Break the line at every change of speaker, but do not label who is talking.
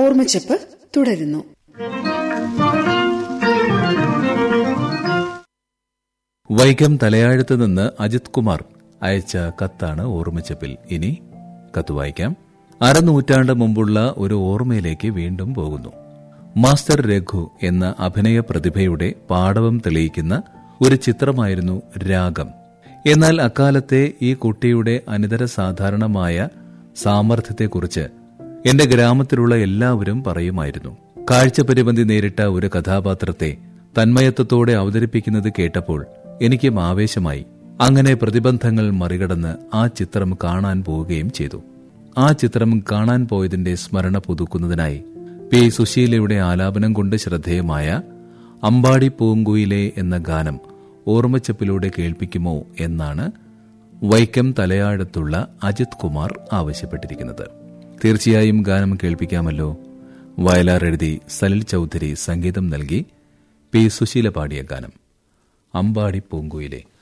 ഓർമ്മച്ചപ്പ് തുടരുന്നു
വൈക്കം തലയാഴത്ത് നിന്ന് അജിത് കുമാർ അയച്ച കത്താണ് ഓർമ്മച്ചപ്പിൽ ഇനി കത്ത് വായിക്കാം അരനൂറ്റാണ്ട് മുമ്പുള്ള ഒരു ഓർമ്മയിലേക്ക് വീണ്ടും പോകുന്നു മാസ്റ്റർ രഘു എന്ന അഭിനയ പ്രതിഭയുടെ പാടവം തെളിയിക്കുന്ന ഒരു ചിത്രമായിരുന്നു രാഗം എന്നാൽ അക്കാലത്തെ ഈ കുട്ടിയുടെ അനിതര സാധാരണമായ സാമർഥ്യത്തെക്കുറിച്ച് എന്റെ ഗ്രാമത്തിലുള്ള എല്ലാവരും പറയുമായിരുന്നു കാഴ്ചപരിപന്തി നേരിട്ട ഒരു കഥാപാത്രത്തെ തന്മയത്വത്തോടെ അവതരിപ്പിക്കുന്നത് കേട്ടപ്പോൾ എനിക്കും ആവേശമായി അങ്ങനെ പ്രതിബന്ധങ്ങൾ മറികടന്ന് ആ ചിത്രം കാണാൻ പോവുകയും ചെയ്തു ആ ചിത്രം കാണാൻ പോയതിന്റെ സ്മരണ പുതുക്കുന്നതിനായി പി സുശീലയുടെ ആലാപനം കൊണ്ട് ശ്രദ്ധേയമായ അമ്പാടി പൂങ്കുയിലെ എന്ന ഗാനം ഓർമ്മച്ചപ്പിലൂടെ കേൾപ്പിക്കുമോ എന്നാണ് വൈക്കം തലയാഴത്തുള്ള അജിത് കുമാർ ആവശ്യപ്പെട്ടിരിക്കുന്നത് തീർച്ചയായും ഗാനം കേൾപ്പിക്കാമല്ലോ വയലാർ എഴുതി സലിൽ ചൌധരി സംഗീതം നൽകി പി സുശീല പാടിയ ഗാനം അമ്പാടി പൂങ്കുയിലെ